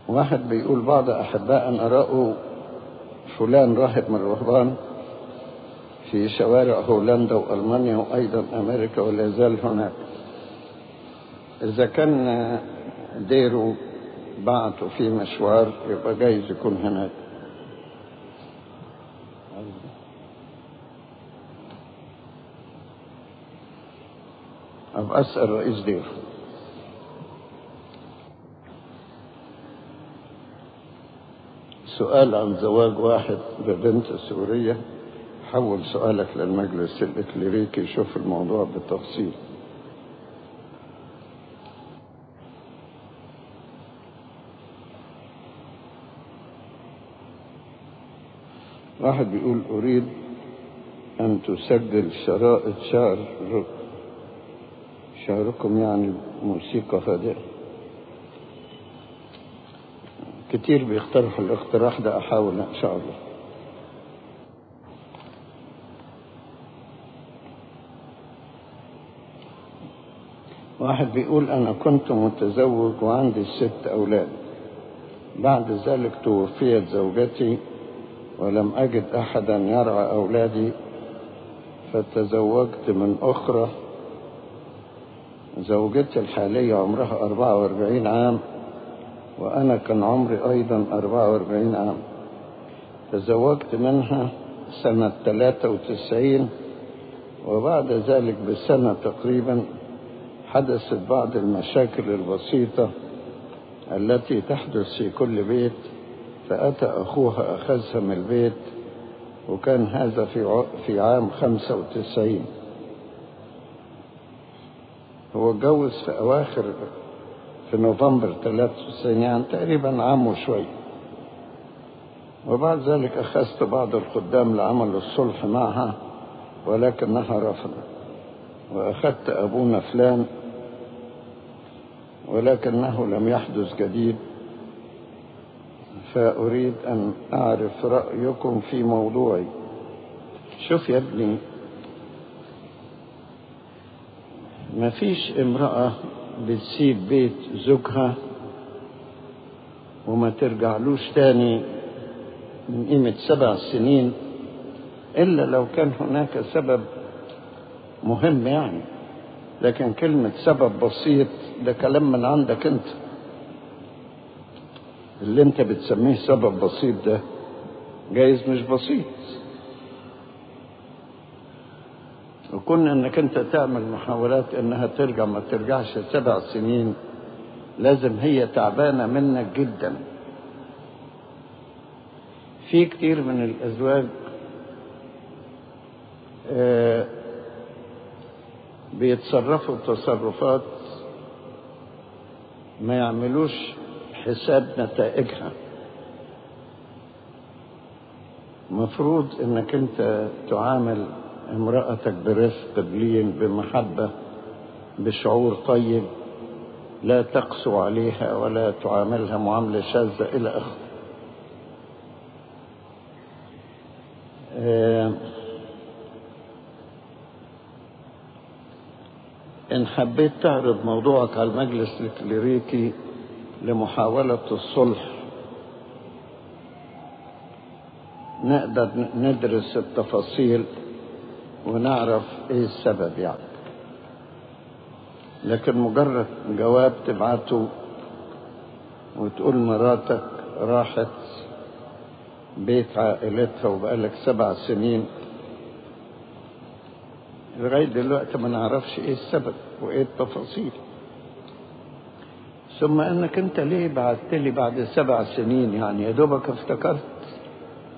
واحد بيقول بعض أحباء رأوا فلان راهب من الرهبان في شوارع هولندا وألمانيا وأيضا أمريكا ولا زال هناك إذا كان ديره بعته في مشوار يبقى جايز يكون هناك أبقى أسأل رئيس ديره سؤال عن زواج واحد ببنت سورية حول سؤالك للمجلس الإكليريكي شوف الموضوع بالتفصيل واحد بيقول أريد أن تسجل شرائط شعر شعركم يعني موسيقى هادئة كتير بيقترحوا الاقتراح ده أحاول إن شاء الله واحد بيقول أنا كنت متزوج وعندي ست أولاد بعد ذلك توفيت زوجتي ولم أجد أحدا يرعى أولادي فتزوجت من أخرى زوجتي الحالية عمرها 44 عام وأنا كان عمري أيضا 44 عام تزوجت منها سنة 93 وبعد ذلك بسنة تقريبا حدثت بعض المشاكل البسيطة التي تحدث في كل بيت فأتى أخوها أخذها من البيت وكان هذا في في عام 95 هو اتجوز في أواخر في نوفمبر 93 يعني تقريبا عام وشوي وبعد ذلك أخذت بعض الخدام لعمل الصلح معها ولكنها رفضت وأخذت أبونا فلان ولكنه لم يحدث جديد فأريد أن أعرف رأيكم في موضوعي شوف يا ابني ما فيش امرأة بتسيب بيت زوجها وما ترجعلوش تاني من قيمة سبع سنين إلا لو كان هناك سبب مهم يعني لكن كلمة سبب بسيط ده كلام من عندك انت اللي انت بتسميه سبب بسيط ده جايز مش بسيط وكون انك انت تعمل محاولات انها ترجع ما ترجعش سبع سنين لازم هي تعبانة منك جدا في كتير من الازواج آه بيتصرفوا تصرفات ما يعملوش حساب نتائجها مفروض انك انت تعامل امرأتك برفق بلين بمحبة بشعور طيب لا تقسو عليها ولا تعاملها معاملة شاذة إلى آخره آه إن حبيت تعرض موضوعك على المجلس الكليريكي لمحاولة الصلح نقدر ندرس التفاصيل ونعرف ايه السبب يعني لكن مجرد جواب تبعته وتقول مراتك راحت بيت عائلتها وبقالك سبع سنين لغاية دلوقتي ما نعرفش ايه السبب وايه التفاصيل ثم انك انت ليه بعت لي بعد سبع سنين يعني يا دوبك افتكرت